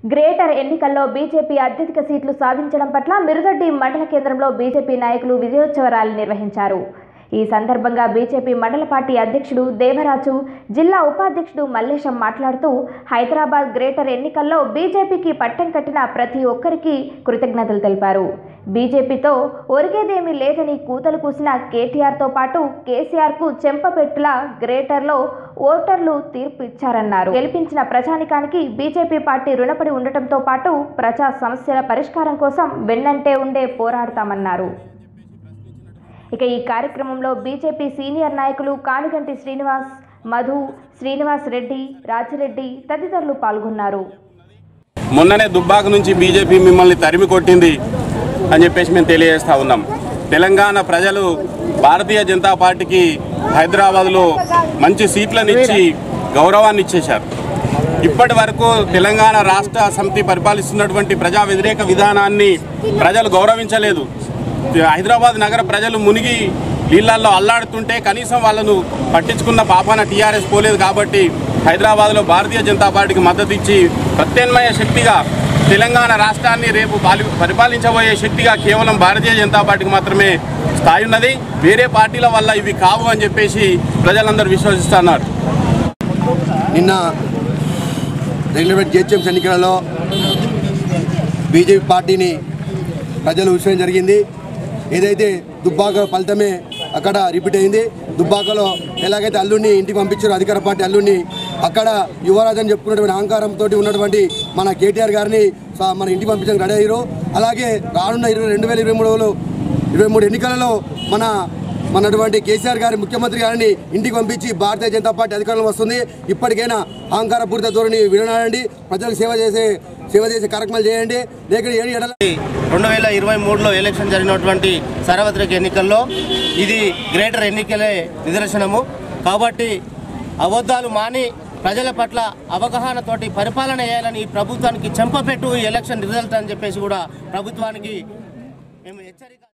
greater ఎన్నికల్లో BJP అత్యధిక సీట్లు సాధించడం పట్ల మిరుదొడ్డి మండల కేంద్రంలో బీజేపీ నాయకులు విజయోత్సవ ర్యాలీ నిర్వహించారు ఈ సందర్భంగా బీజేపీ మండల పార్టీ అధ్యక్షుడు దేవరాజు జిల్లా ఉపాధ్యక్షుడు మల్లేశం మాట్లాడుతూ హైదరాబాద్ గ్రేటర్ ఎన్నికల్లో బీజేపీకి పట్టం కట్టిన ప్రతి ఒక్కరికి కృతజ్ఞతలు తెలిపారు బీజేపీతో ఒరిగేదేమీ లేదని కూతలు కూసిన కేటీఆర్తో పాటు కేసీఆర్కు చెంపపెట్టులా గ్రేటర్లో ఓటర్లు తీర్పు ఇచ్చారన్నారు గెలిపించిన ప్రజానికానికి బీజేపీ పార్టీ రుణపడి ఉండటంతో పాటు ప్రజా సమస్యల పరిష్కారం కోసం వెన్నంటే ఉండే పోరాడతామన్నారు ఇక ఈ కార్యక్రమంలో బీజేపీ సీనియర్ నాయకులు కానుగంటి శ్రీనివాస్ మధు శ్రీనివాస్ రెడ్డి రాజిరెడ్డి తదితరులు పాల్గొన్నారు మొన్ననే దుబ్బాక నుంచి బీజేపీ మిమ్మల్ని తరిమి కొట్టింది అని చెప్పేసి మేము తెలియజేస్తా ఉన్నాం తెలంగాణ ప్రజలు భారతీయ జనతా పార్టీకి హైదరాబాద్లో మంచి సీట్లను ఇచ్చి గౌరవాన్ని ఇచ్చేశారు ఇప్పటి వరకు తెలంగాణ రాష్ట్ర సమితి పరిపాలిస్తున్నటువంటి ప్రజా వ్యతిరేక విధానాన్ని ప్రజలు గౌరవించలేదు హైదరాబాద్ నగర ప్రజలు మునిగి నీళ్ళల్లో అల్లాడుతుంటే కనీసం వాళ్ళను పట్టించుకున్న పాపాన టీఆర్ఎస్ పోలేదు కాబట్టి హైదరాబాద్లో భారతీయ జనతా పార్టీకి మద్దతు ఇచ్చి ప్రత్యామ్నాయ శక్తిగా తెలంగాణ రాష్ట్రాన్ని రేపు పాలి- పరిపాలించబోయే శక్తిగా కేవలం భారతీయ జనతా పార్టీకి మాత్రమే స్థాయి ఉన్నది వేరే పార్టీల వల్ల ఇవి కావు అని చెప్పేసి ప్రజలందరూ విశ్వసిస్తున్నారు నిన్న రైల్వే జిహెచ్ఎంసీ ఎన్నికలలో బీజేపీ పార్టీని ప్రజలు విషయం జరిగింది ఏదైతే దుబ్బాక ఫలితమే అక్కడ రిపీట్ అయింది దుబ్బాకలో ఎలాగైతే అల్లుడిని ఇంటికి పంపించారో అధికార పార్టీ అల్లుడిని అక్కడ యువరాజు అని చెప్పుకున్నటువంటి అహంకారంతో ఉన్నటువంటి మన కేటీఆర్ గారిని స- మన ఇంటికి పంపించడానికి రెడీ అయ్యారు అలాగే రానున్న ఇరవై రెండు వేల ఇరవై మూడులో ఇరవై మూడు ఎన్నికలలో మన మనటువంటి కేసీఆర్ గారి ముఖ్యమంత్రి గారిని ఇంటికి పంపించి భారతీయ జనతా పార్టీ అధికారంలో వస్తుంది ఇప్పటికైనా అహంకారపూరిత ధోరణి విడనాడండి ప్రజలకు సేవ చేసే సేవ చేసే కార్యక్రమాలు చేయండి లేక ఏడు ఎడల రెండు వేల ఇరవై మూడులో ఎలక్షన్ జరిగినటువంటి సార్వత్రిక ఎన్నికల్లో ఇది గ్రేటర్ ఎన్నికలే నిదర్శనము కాబట్టి అబద్ధాలు మాని ప్రజల పట్ల అవగాహనతోటి పరిపాలన చేయాలని ఈ ప్రభుత్వానికి చెంపపెట్టు ఈ ఎలక్షన్ రిజల్ట్ అని చెప్పేసి కూడా ప్రభుత్వానికి మేము హెచ్చరిక